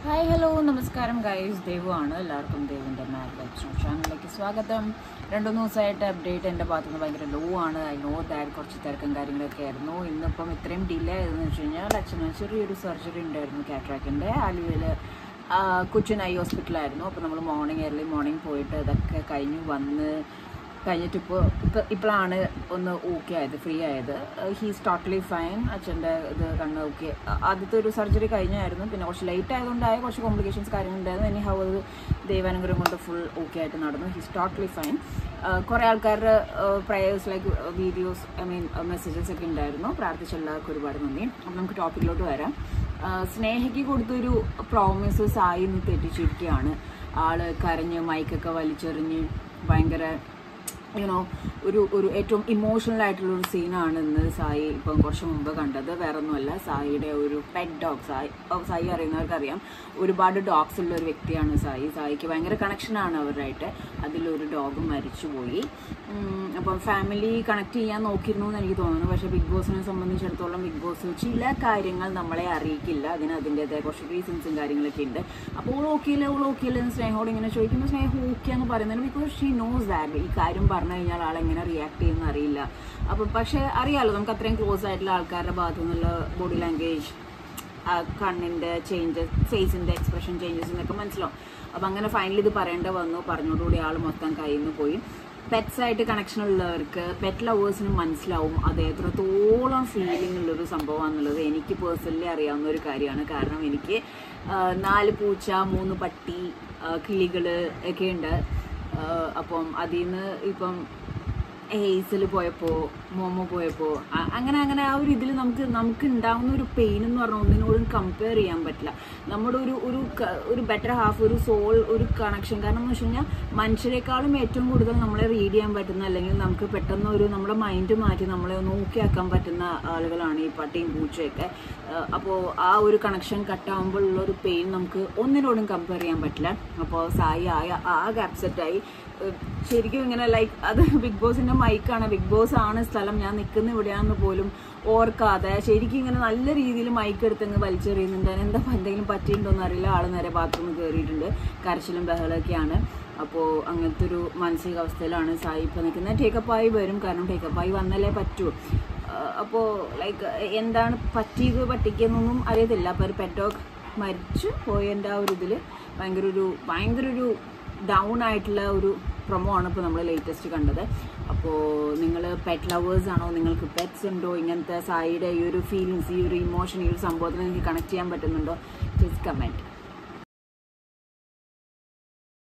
hi hello നമസ്കാരം guys Devu ആണ് എല്ലാവർക്കും ദേവിൻ്റെ മാറ്റ് ചാനലിലേക്ക് സ്വാഗതം രണ്ടു മൂന്ന് ദിവസമായിട്ട് അപ്ഡേറ്റ് എൻ്റെ ഭാഗത്തു നിന്ന് ഭയങ്കര ലോ ആണ് ഐ നോ ദാറ്റ് കുറച്ച് തിരക്കും കാര്യങ്ങളൊക്കെ ആയിരുന്നു ഇന്നിപ്പം ഇത്രയും ഡിലേ ആയതെന്ന് വെച്ച് കഴിഞ്ഞാൽ അച്ഛന് ചെറിയൊരു സർജറി ഉണ്ടായിരുന്നു കാറ്ററാക്കിൻ്റെ ആലുവയിൽ കൊച്ചിൻ ഐ ഹോസ്പിറ്റലായിരുന്നു അപ്പോൾ നമ്മൾ മോർണിംഗ് ഏർലി മോർണിംഗ് പോയിട്ട് ഇതൊക്കെ കഴിഞ്ഞ് വന്ന് കഴിഞ്ഞിട്ട് ഇപ്പോൾ ഇപ്പോൾ ഇപ്പോഴാണ് ഒന്ന് ഓക്കെ ആയത് ഫ്രീ ആയത് ഹീസ് ടോട്ടലി ഫൈൻ അച്ഛൻ്റെ ഇത് കണ്ണ് ഓക്കെ ആദ്യത്തെ ഒരു സർജറി കഴിഞ്ഞായിരുന്നു പിന്നെ കുറച്ച് ലേറ്റ് ആയതുകൊണ്ടായ കുറച്ച് കോംപ്ലിക്കേഷൻസ് കാര്യങ്ങളുണ്ടായിരുന്നു ഇനി ഹൗ അത് ദൈവാനുഗ്രഹം കൊണ്ട് ഫുൾ ഓക്കെ ആയിട്ട് നടന്നു ഹീസ് ടോട്ടലി ഫൈൻ കുറേ ആൾക്കാരുടെ prayers like videos I mean messages ഒക്കെ ഉണ്ടായിരുന്നു പ്രാർത്ഥിച്ച എല്ലാവർക്കും ഒരുപാട് നന്ദി അപ്പം നമുക്ക് ടോപ്പിക്കിലോട്ട് വരാം ആ, സ്നേഹയ്ക്ക് കൊടുത്തൊരു പ്രോമിസസ് ആയി ഇന്ന് തെറ്റിച്ചിരിക്കുകയാണ് ആള് കരഞ്ഞ് മൈക്കൊക്കെ വലിച്ചെറിഞ്ഞ് ഭയങ്കര യുനോ ഒരു ഒരു ഏറ്റവും ഇമോഷണൽ ആയിട്ടുള്ള ഒരു സീനാണ് ഇന്ന് സായി ഇപ്പം കുറച്ച് മുമ്പ് കണ്ടത് വേറെ ഒന്നുമല്ല സായിയുടെ ഒരു പെറ്റ് ഡോഗ് സായി ഓ, സായി അറിയുന്നവർക്കറിയാം ഒരുപാട് ഡോഗ്സ് ഉള്ള ഒരു വ്യക്തിയാണ് സായി സായിക്ക് ഭയങ്കര കണക്ഷനാണ് അവരുമായിട്ട് അതിലൊരു ഡോഗ് മരിച്ചുപോയി ഉം, അപ്പം ഫാമിലി കണക്ട് ചെയ്യാൻ നോക്കിയിരുന്നു എന്ന് എനിക്ക് തോന്നുന്നു പക്ഷേ ബിഗ് ബോസിനെ സംബന്ധിച്ചിടത്തോളം ബിഗ് ബോസ് ചില കാര്യങ്ങൾ നമ്മളെ അറിയിക്കില്ല അതിന് അതിൻ്റെതായ കുറച്ച് റീസൺസും കാര്യങ്ങളൊക്കെ ഉണ്ട് അപ്പോൾ ഓൾ ഓക്കെയില്ല ഓൾ ഓക്കെയില്ല എന്ന് സ്നേഹോട് ഇങ്ങനെ ചോദിക്കുമ്പോൾ സ്നേഹം ഓക്കെ എന്ന് പറയുന്നതിന് ബിക്കോസ് ഷീ നോസ് ദാറ്റ് ഈ കാര്യം പറഞ്ഞു കഴിഞ്ഞാൽ ആൾ എങ്ങനെ റിയാക്ട് ചെയ്യുന്ന അറിയില്ല അപ്പം പക്ഷേ അറിയാലോ നമുക്ക് അത്രയും ക്ലോസ് ആയിട്ടുള്ള ആൾക്കാരുടെ ഭാഗത്തു നിന്നുള്ള ബോഡി ലാംഗ്വേജ് ആ കണ്ണിൻ്റെ ചേഞ്ചസ് ഫേസിൻ്റെ എക്സ്പ്രഷൻ ചേഞ്ചസ് എന്നൊക്കെ മനസ്സിലാവും അപ്പം അങ്ങനെ ഫൈനലി ഇത് പറയേണ്ട വന്നു പറഞ്ഞോടുകൂടി ആൾ മൊത്തം കയ്യിൽ നിന്ന് പോയി പെറ്റ്സ് ആയിട്ട് കണക്ഷൻ ഉള്ളവർക്ക് പെറ്റ് ലവേഴ്സിന് മനസ്സിലാവും അത് എത്രത്തോളം ഫീലിംഗ് ഉള്ളൊരു സംഭവമാണെന്നുള്ളത് എനിക്ക് പേഴ്സണലി അറിയാവുന്ന ഒരു കാര്യമാണ് കാരണം എനിക്ക് ആ, നാല് പൂച്ച മൂന്ന് പട്ടി കിളികൾ ഒക്കെ ഉണ്ട് ആ, അപ്പം അതിൽ നിന്ന് ഇപ്പം ഹെയ്സിൽ പോയപ്പോൾ മോമോ പോയപ്പോൾ അങ്ങനെ അങ്ങനെ ആ ഒരു ഇതിൽ നമുക്ക് നമുക്ക് ഉണ്ടാവുന്ന ഒരു പെയിൻ എന്ന് പറഞ്ഞാൽ ഒന്നിനോടും കമ്പയർ ചെയ്യാൻ പറ്റില്ല നമ്മുടെ ഒരു ഒരു ക- ഒരു ബെറ്റർ ഹാഫ് ഒരു സോൾ ഒരു കണക്ഷൻ കാരണം എന്ന് വെച്ച് കഴിഞ്ഞാൽ മനുഷ്യരെക്കാളും ഏറ്റവും കൂടുതൽ നമ്മളെ റീഡ് ചെയ്യാൻ പറ്റുന്ന അല്ലെങ്കിൽ നമുക്ക് പെട്ടെന്ന് ഒരു നമ്മുടെ മൈൻഡ് മാറ്റി നമ്മളെ ഒന്ന് നോക്കിയാക്കാൻ പറ്റുന്ന ആളുകളാണ് ഈ പട്ടിയും പൂച്ചയൊക്കെ അപ്പോൾ ആ ഒരു കണക്ഷൻ കട്ടാകുമ്പോൾ ഉള്ള ഒരു പെയിൻ നമുക്ക് ഒന്നിനോടും കമ്പയർ ചെയ്യാൻ പറ്റില്ല അപ്പോൾ സായി ആയ ആകെ അപ്സെറ്റായി ശരിക്കും ഇങ്ങനെ ലൈക്ക് അത് ബിഗ് ബോസിന്റെ മൈക്കാണ് ബിഗ് ബോസ് ആണ് സ്ഥലം ഞാൻ നിൽക്കുന്ന ഇവിടെയാണെന്ന് പോലും ഓർക്കാതെ ശരിക്കും ഇങ്ങനെ നല്ല രീതിയിൽ മൈക്ക് എടുത്തങ്ങ് വലിച്ചെറിയുന്നുണ്ട് അതിന് എന്താ എന്തെങ്കിലും പറ്റിയിട്ടുണ്ടോന്ന് അറിയില്ല ആള് നേരെ ബാത്റൂമിൽ കയറിയിട്ടുണ്ട് കരച്ചിലും ബഹളമൊക്കെയാണ് അപ്പോൾ അങ്ങനത്തെ ഒരു മാനസികാവസ്ഥയിലാണ് സായി ഇപ്പോൾ നിൽക്കുന്നത് ടേക്കപ്പായി വരും കാരണം ടേക്കപ്പായി വന്നാലേ പറ്റൂ അപ്പോൾ ലൈക്ക് എന്താണ് പറ്റിയത് പറ്റിക്കുന്നൊന്നും അറിയത്തില്ല അപ്പോൾ ഒരു പെറ്റോക്ക് മരിച്ചു പോയതിൻ്റെ ആ ഒരു ഇതിൽ ഭയങ്കര ഒരു ഭയങ്കര ഒരു ഡൗൺ ആയിട്ടുള്ള ഒരു പ്രൊമോ ആണ് ഇപ്പോൾ നമ്മൾ ലേറ്റസ്റ്റ് കണ്ടത് അപ്പോൾ നിങ്ങൾ പെറ്റ് ലവേഴ്സ് ആണോ നിങ്ങൾക്ക് പെറ്റ്സ് ഉണ്ടോ ഇങ്ങനത്തെ സായിയുടെ ഈ ഒരു ഫീലിങ്സ് ഈ ഒരു ഇമോഷൻ ഈ ഒരു സംഭവത്തിൽ നിങ്ങൾക്ക് കണക്ട് ചെയ്യാൻ പറ്റുന്നുണ്ടോ ജസ്റ്റ് കമൻറ്റ്